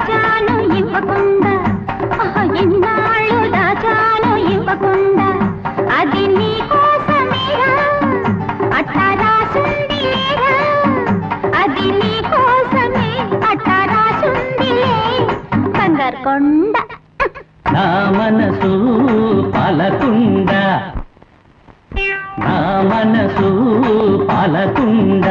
దాచాను ఇవ్వకుండా ఆహా, ఎన్నాళ్ళు దాచాను ఇవ్వకుండా అది నీ కోసమేరా అట్టా రాసుంది లేరా అది నీ కోసమే అట్టా రాసుందిలే బంగారు కొండ నా మనసు పాలకుండ నా మనసు పాలకుండ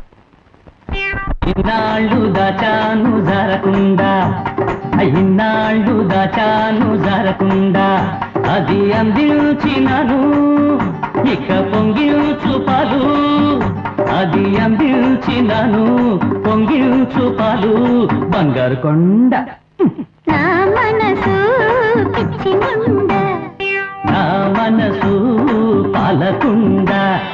ఇన్నాళ్ళు దాచాను జరకుండా ఇన్నాళ్ళు దాచాను జరకుండా అది అందించినను ఇక పొంగిల్చు పాలు అది అందించినను పొంగిల్చు పాలు బంగారు కొండ నా మనసు పిచ్చి ముండ నా మనసు పాలకుండ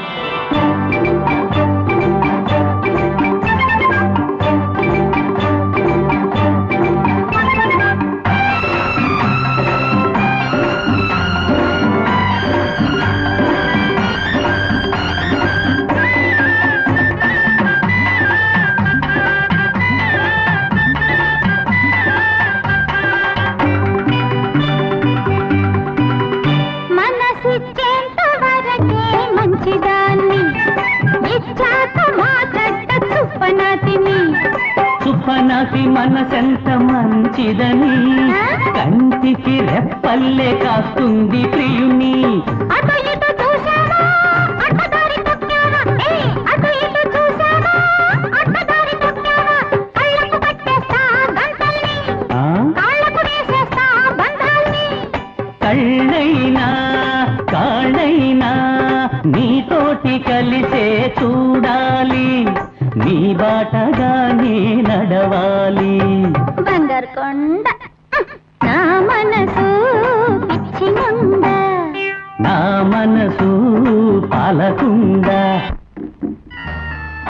మనసిచ్చేంత వరకే మంచిదాన్ని ఇచ్చాక మాట్లాడ చుప్పనాతిని సుప్పనాటి మనసెంత మంచిదని కంటికి రెప్పల్లే కాస్తుంది ప్రియుని అటు ఇటు చూసావా అడ్డదారి తొక్కావా ఏ అటు ఇటు చూసావా అడ్డదారి తొక్కావా కళ్ళకు కట్టేస్తా గంటల్ని ఆ? కాళ్ళకు వేసేస్తా బంధాల్ని కళ్ళైనా కాళ్ళైనా నీతోటి కలిసే చూడాలి నీ బాటగానే నడవాలి బంగారు కొండ నా మనసు పిచ్చి ముండ నా మనసు పాలకుండ